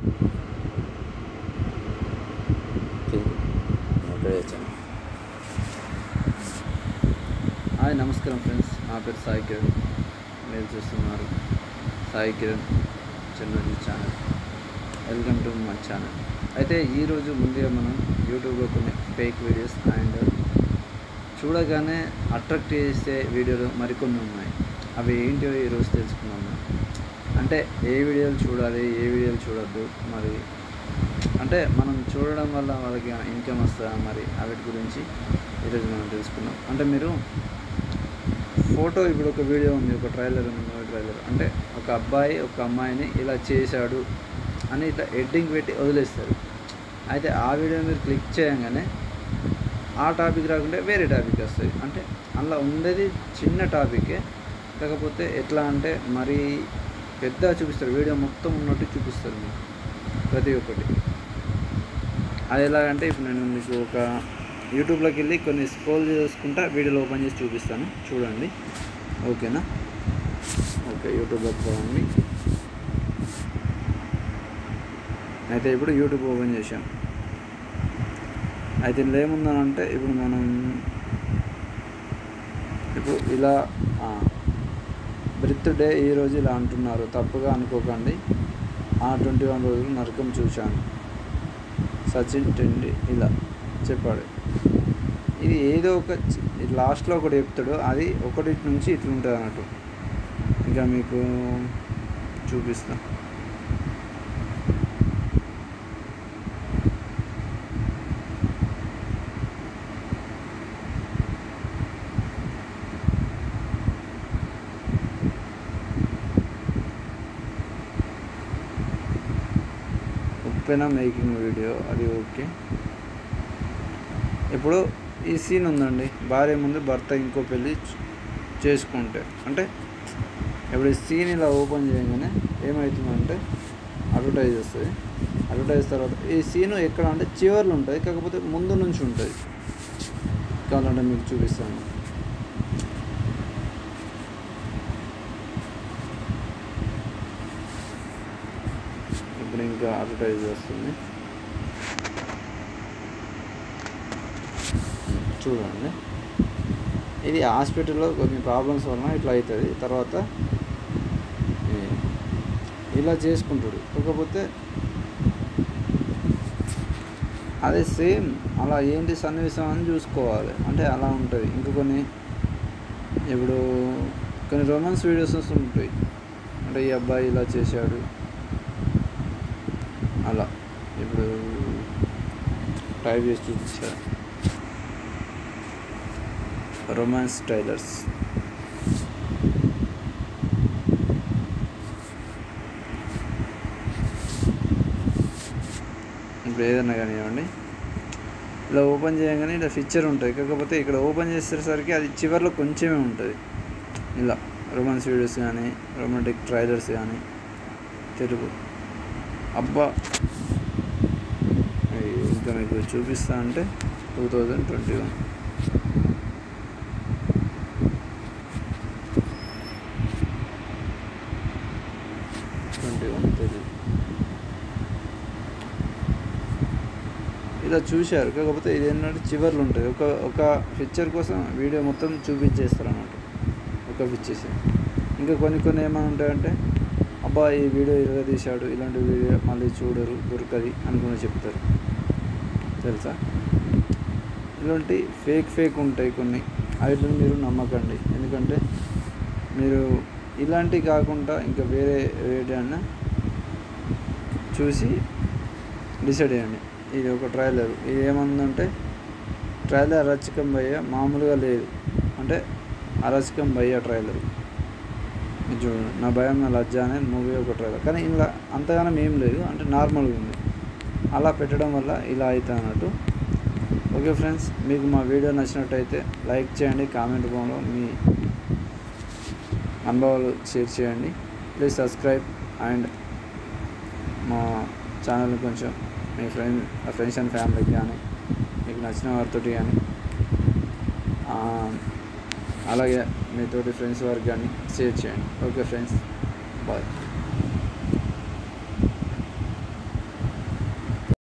అక్కడే వచ్చాను హాయ్ నమస్కారం ఫ్రెండ్స్ నా పేరు సాయి కిరణ్ మీరు చూస్తున్నారు Sai Kiran Chennuru channel welcome to my channel అయితే ఈరోజు ముందుగా మనం యూట్యూబ్లో కొన్ని ఫేక్ వీడియోస్ అండ్ చూడగానే అట్రాక్ట్ చేసే వీడియోలు మరికొన్ని ఉన్నాయి అవి ఏంటో ఈరోజు తెలుసుకుందాం మనం. అంటే ఏ వీడియోలు చూడాలి ఏ వీడియోలు చూడొద్దు మరి అంటే మనం చూడడం వల్ల వాళ్ళకి ఇన్కమ్ వస్తుందా మరి వాటి గురించి ఈరోజు మనం తెలుసుకుందాం అంటే మీరు ఫోటో ఇప్పుడు ఒక వీడియో ఉంది ఒక ట్రైలర్ ఉంది మూవీ ట్రైలర్ అంటే ఒక అబ్బాయి ఒక అమ్మాయిని ఇలా చేశాడు అని ఇట్లా ఎడ్డింగ్ పెట్టి వదిలేస్తారు అయితే ఆ వీడియో మీరు క్లిక్ చేయగానే ఆ టాపిక్ రాకుంటే వేరే టాపిక్ వస్తుంది అంటే అందులో ఉండేది చిన్న టాపికే కాకపోతే ఎట్లా అంటే మరీ పెద్దగా చూపిస్తారు వీడియో మొత్తం ఉన్నట్టు చూపిస్తారు మీకు ప్రతి ఒక్కటి అది ఎలాగంటే ఇప్పుడు నేను మీకు ఒక యూట్యూబ్లోకి వెళ్ళి కొన్ని స్క్రోల్ చేసుకుంటా వీడియోలో ఓపెన్ చేసి చూపిస్తాను చూడండి ఓకేనా ఓకే యూట్యూబ్లోకి పోవండి అయితే ఇప్పుడు యూట్యూబ్ ఓపెన్ చేశాం అయితే ఇందులో ఏముందనంటే ఇప్పుడు మనం ఇప్పుడు ఇలా బ్రిత్ డే ఈరోజు ఇలా అంటున్నారు తప్పుగా అనుకోకండి ఆ ట్వంటీ వన్ రోజులు నరకం చూశాను సచిన్ టెండి ఇలా చెప్పాడు ఇది ఏదో ఒక చి- ఇది లాస్ట్లో ఒకటి చెప్తాడు అది ఒకటి నుంచి ఇట్లుంటుంది అన్నట్టు ఇంకా మీకు చూపిస్తా ఉప్పెన మేకింగ్ వీడియో అది ఓకే ఇప్పుడు ఈ సీన్ ఉందండి భార్య ముందు భర్త ఇంకో పెళ్ళి చ- చేసుకుంటే అంటే ఇప్పుడు ఈ సీన్ ఇలా ఓపెన్ చేయగానే ఏమవుతుందంటే అడ్వర్టైజ్ వస్తుంది అడ్వర్టైజ్ తర్వాత ఈ సీన్ ఎక్కడ అంటే చివర్లో ఉంటుంది కాకపోతే ముందు నుంచి ఉంటుంది కావాలంటే మీకు చూపిస్తాను ఇప్పుడు ఇంకా అడ్వర్టైజ్ వస్తుంది చూడండి ఇది హాస్పిటల్లో కొన్ని ప్రాబ్లమ్స్ వలన ఇట్లా అవుతుంది తర్వాత ఈ- ఇలా చేసుకుంటాడు కాకపోతే అదే సేమ్ అలా ఏంటి సన్నివేశం అని చూసుకోవాలి అంటే అలా ఉంటుంది ఇంకా కొన్ని ఇప్పుడు కొన్ని రొమాన్స్ వీడియోస్ ఉంటాయి అంటే ఈ అబ్బాయి ఇలా చేశాడు అలా ఇప్పుడు టైప్ చేసి చూపించారు రొమాన్స్ ట్రైలర్స్ ఇప్పుడు ఏదన్నా కానివ్వండి ఇలా ఓపెన్ చేయగానే ఇలా ఫీచర్ ఉంటుంది కాకపోతే ఇక్కడ ఓపెన్ చేసేసరికి అది చివరిలో కొంచెమే ఉంటుంది ఇలా రొమాన్స్ వీడియోస్ కానీ రొమాంటిక్ ట్రైలర్స్ కానీ తెలుగు అబ్బా అయ్యి ఇంకా మీకు చూపిస్తా అంటే two thousand twenty one twenty one Telugu ఇలా చూశారు కాకపోతే ఇది ఏంటంటే చివర్లు ఉంటుంది ఒక ఒక పిక్చర్ కోసం వీడియో మొత్తం చూపించేస్తారు అన్నమాట ఒక పిక్చర్స్ ఇంకా కొన్ని కొన్ని ఏమైనా ఉంటాయంటే అబ్బా ఈ వీడియో ఇలాగ తీశాడు ఇలాంటి వీడియో మళ్ళీ చూడరు దొరకది అనుకుని చెప్తారు తెలుసా ఇలాంటి ఫేక్ ఫేక్ ఉంటాయి కొన్ని వాటిని మీరు నమ్మకండి ఎందుకంటే మీరు ఇలాంటివి కాకుండా ఇంకా వేరే వేటన్నా చూసి డిసైడ్ అయ్యండి ఇది ఒక ట్రైలర్ ఇది ఏమందంటే ట్రైలర్ అరచకం భయ్య మామూలుగా లేదు అంటే అరచకం భయ్య ట్రైలర్ ఇది చూడండి నా భయం నా లజ్జ అనేది మూవీ ఒక ట్రైలర్ కానీ ఇలా అంతగానం ఏం లేదు అంటే నార్మల్గా ఉంది అలా పెట్టడం వల్ల ఇలా అవుతుంది అన్నట్టు ఓకే ఫ్రెండ్స్ మీకు మా వీడియో నచ్చినట్టయితే లైక్ చేయండి కామెంట్ రూపంలో మీ అనుభవాలు షేర్ చేయండి ప్లీజ్ సబ్స్క్రైబ్ అండ్ మా ఛానల్ని కొంచెం మీ ఫ్రెండ్ ఫ్రెండ్స్ అండ్ ఫ్యామిలీకి కానీ మీకు నచ్చిన వారితోటి కానీ ఆ, అలాగే మీతోటి ఫ్రెండ్స్ వారికి కానీ షేర్ చేయండి ఓకే ఫ్రెండ్స్ బాయ్